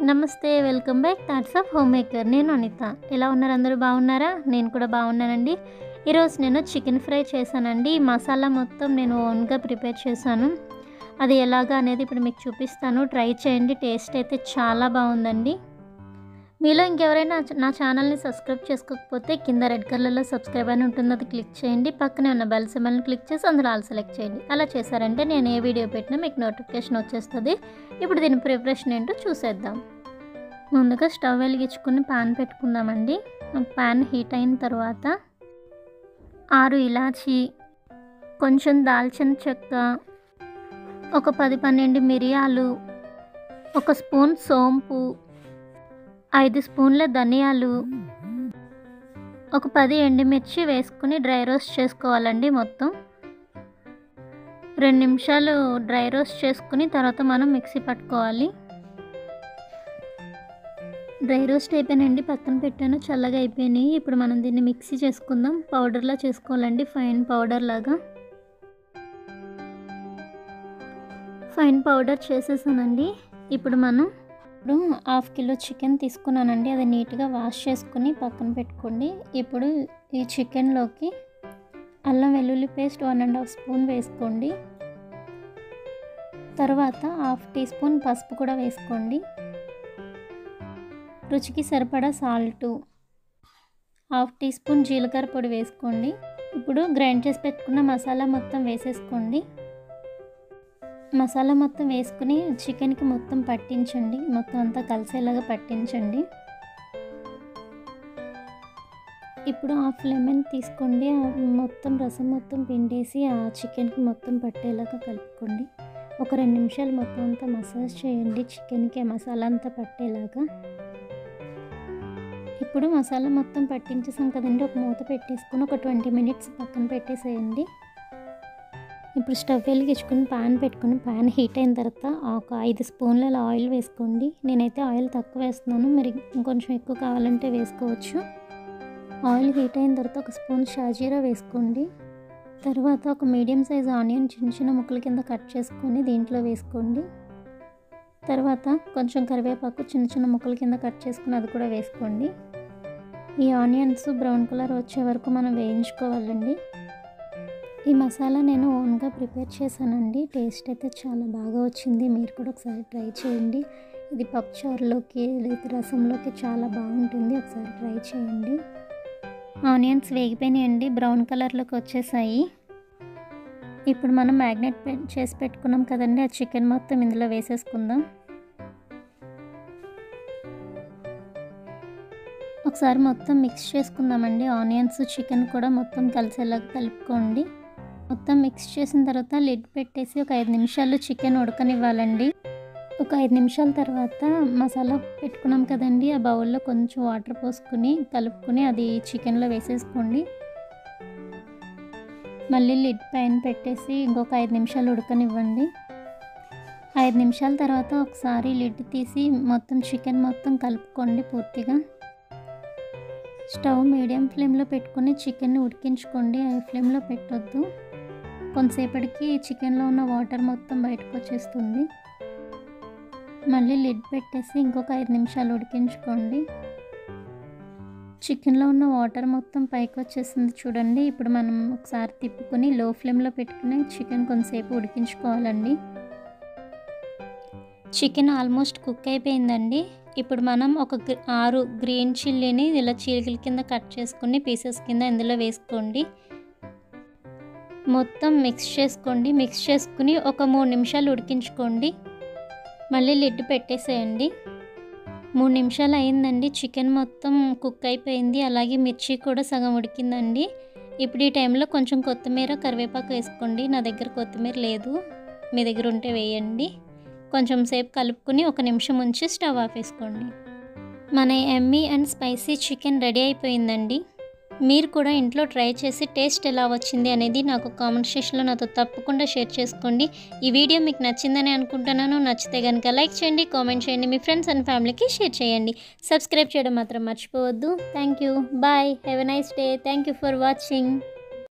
నమస్తే welcome back thoughts of home maker నేను అనిత ఎలా ఉన్నారు అందరూ బాగున్నారా నేను కూడా బాగున్నానండి ఈరోజు నేను చికెన్ ఫ్రై చేశానండి ఈ మసాలా మొత్తం నేను ఓన్గా ప్రిపేర్ చేశాను అది ఎలాగా అనేది ఇప్పుడు మీకు చూపిస్తాను ట్రై చేయండి టేస్ట్ అయితే చాలా బాగుందండి మీలో ఇంకెవరైనా నా ఛానల్ని సబ్స్క్రైబ్ చేసుకోకపోతే కింద రెడ్ కలర్లో సబ్స్క్రైబ్ అని ఉంటుంది అది క్లిక్ చేయండి పక్కనే ఉన్న బెల్ సింబల్ని క్లిక్ చేసి అందులో ఆల్ సెలెక్ట్ చేయండి అలా చేశారంటే నేను ఏ వీడియో పెట్టినా మీకు నోటిఫికేషన్ వచ్చేస్తుంది ఇప్పుడు దీని ప్రిపరేషన్ ఏంటో చూసేద్దాం ముందుగా స్టవ్ వెలిగించుకుని పాన్ పెట్టుకుందామండి పాన్ హీట్ అయిన తర్వాత ఆరు ఇలాచి కొంచెం దాల్చిన చెక్క ఒక పది పన్నెండు మిరియాలు ఒక స్పూన్ సోంపు ఐదు స్పూన్ల ధనియాలు ఒక పది ఎండుమిర్చి వేసుకుని డ్రై రోస్ట్ చేసుకోవాలండి మొత్తం రెండు నిమిషాలు డ్రై రోస్ట్ చేసుకుని తర్వాత మనం మిక్సీ పట్టుకోవాలి డ్రై రోస్ట్ అయిపోయినండి పక్కన పెట్టాను చల్లగా అయిపోయినాయి ఇప్పుడు మనం దీన్ని మిక్సీ చేసుకుందాం పౌడర్లా చేసుకోవాలండి ఫైన్ పౌడర్ లాగా ఫైన్ పౌడర్ చేసేసానండి ఇప్పుడు మనం ఇప్పుడు హాఫ్ కిలో చికెన్ తీసుకున్నానండి అది నీట్గా వాష్ చేసుకుని పక్కన పెట్టుకోండి ఇప్పుడు ఈ చికెన్లోకి అల్లం వెల్లుల్లి paste one and half spoon వేసుకోండి తర్వాత హాఫ్ టీ స్పూన్ పసుపు కూడా వేసుకోండి రుచికి సరిపడా సాల్టు హాఫ్ టీ స్పూన్ జీలకర్ర పొడి వేసుకోండి ఇప్పుడు గ్రైండ్ చేసి పెట్టుకున్న మసాలా మొత్తం వేసేసుకోండి మసాలా మొత్తం వేసుకుని చికెన్కి మొత్తం పట్టించండి మొత్తం అంతా కలిసేలాగా పట్టించండి ఇప్పుడు హాఫ్ లెమన్ తీసుకోండి మొత్తం రసం మొత్తం పిండేసి ఆ చికెన్కి మొత్తం పట్టేలాగా కలుపుకోండి ఒక రెండు నిమిషాలు మొత్తం అంతా మసాజ్ చేయండి చికెన్కి ఆ మసాలా అంతా పట్టేలాగా ఇప్పుడు మసాలా మొత్తం పట్టించేసాం కదండి ఒక మూత పెట్టేసుకుని ఒక ట్వంటీ మినిట్స్ పక్కన పెట్టేసేయండి ఇప్పుడు స్టవ్ వెలిగించుకుని పాన్ పెట్టుకుని పాన్ హీట్ అయిన తర్వాత ఒక ఐదు స్పూన్ల ఆయిల్ వేసుకోండి నేనైతే ఆయిల్ తక్కువ వేస్తున్నాను మరి ఇంకొంచెం ఎక్కువ కావాలంటే వేసుకోవచ్చు ఆయిల్ హీట్ అయిన తర్వాత ఒక స్పూన్ షాజీరా వేసుకోండి తర్వాత ఒక మీడియం సైజ్ ఆనియన్ చిన్న చిన్న ముక్కల కింద కట్ చేసుకొని దీంట్లో వేసుకోండి తర్వాత కొంచెం కరివేపాకు చిన్న చిన్న ముక్కల కింద కట్ చేసుకుని అది కూడా వేసుకోండి ఈ ఆనియన్స్ బ్రౌన్ కలర్ వచ్చే వరకు మనం వేయించుకోవాలండి ఈ మసాలా నేను ఓన్గా ప్రిపేర్ చేశానండి టేస్ట్ అయితే చాలా బాగా వచ్చింది మీరు కూడా ఒకసారి ట్రై చేయండి ఇది పప్పుచారులోకి లేదా రసంలోకి చాలా బాగుంటుంది ఒకసారి ట్రై చేయండి ఆనియన్స్ వేగిపోయినాయండి బ్రౌన్ కలర్లోకి వచ్చేసాయి ఇప్పుడు మనం మ్యాగ్నెట్ చేసి పెట్టుకున్నాం కదండి ఆ చికెన్ మొత్తం ఇందులో వేసేసుకుందాం ఒకసారి మొత్తం మిక్స్ చేసుకుందామండి ఆనియన్స్ చికెన్ కూడా మొత్తం కలిసేలాగా కలుపుకోండి మొత్తం మిక్స్ చేసిన తర్వాత లిడ్ పెట్టేసి ఒక ఐదు నిమిషాలు చికెన్ ఉడకనివ్వాలండి ఒక ఐదు నిమిషాల తర్వాత మసాలా పెట్టుకున్నాం కదండి ఆ బౌల్లో కొంచెం వాటర్ పోసుకుని కలుపుకుని అది చికెన్లో వేసేసుకోండి మళ్ళీ లిడ్ పైన పెట్టేసి ఇంకొక ఐదు నిమిషాలు ఉడకనివ్వండి ఐదు నిమిషాల తర్వాత ఒకసారి లిడ్ తీసి మొత్తం చికెన్ మొత్తం కలుపుకోండి పూర్తిగా స్టవ్ మీడియం ఫ్లేమ్లో పెట్టుకుని చికెన్ని ఉడికించుకోండి హై ఫ్లేమ్లో పెట్టొద్దు కొంతసేపటికి చికెన్లో ఉన్న వాటర్ మొత్తం బయటకు వచ్చేస్తుంది మళ్ళీ లిడ్ పెట్టేసి ఇంకొక ఐదు నిమిషాలు ఉడికించుకోండి చికెన్లో ఉన్న వాటర్ మొత్తం పైకి వచ్చేసింది చూడండి ఇప్పుడు మనం ఒకసారి తిప్పుకొని లో ఫ్లేమ్లో పెట్టుకుని చికెన్ కొంతసేపు ఉడికించుకోవాలండి చికెన్ ఆల్మోస్ట్ కుక్ అయిపోయిందండి ఇప్పుడు మనం ఒక ఆరు గ్రీన్ చిల్లీని ఇలా చీలికల కింద కట్ చేసుకుని పీసెస్ కింద ఇందులో వేసుకోండి మొత్తం మిక్స్ చేసుకోండి మిక్స్ చేసుకుని ఒక మూడు నిమిషాలు ఉడికించుకోండి మళ్ళీ లిడ్ పెట్టేసేయండి మూడు నిమిషాలు అయిందండి చికెన్ మొత్తం కుక్ అయిపోయింది అలాగే మిర్చి కూడా సగం ఉడికిందండి ఇప్పుడు ఈ టైంలో కొంచెం కొత్తిమీర కరివేపాకు వేసుకోండి నా దగ్గర కొత్తిమీర లేదు మీ దగ్గర ఉంటే వేయండి కొంచెం సేపు కలుపుకుని ఒక నిమిషం ఉంచి స్టవ్ ఆపేసుకోండి మన yummy and spicy chicken ready అయిపోయిందండి మీరు కూడా ఇంట్లో ట్రై చేసి టేస్ట్ ఎలా వచ్చింది అనేది నాకు కామెంట్ సెక్షన్లో నాతో తప్పకుండా షేర్ చేసుకోండి ఈ వీడియో మీకు నచ్చిందని అనుకుంటున్నాను నచ్చితే కనుక లైక్ చేయండి కామెంట్ చేయండి మీ ఫ్రెండ్స్ అండ్ ఫ్యామిలీకి షేర్ చేయండి సబ్స్క్రైబ్ చేయడం మాత్రం మర్చిపోవద్దు thank you bye have a nice day thank you for watching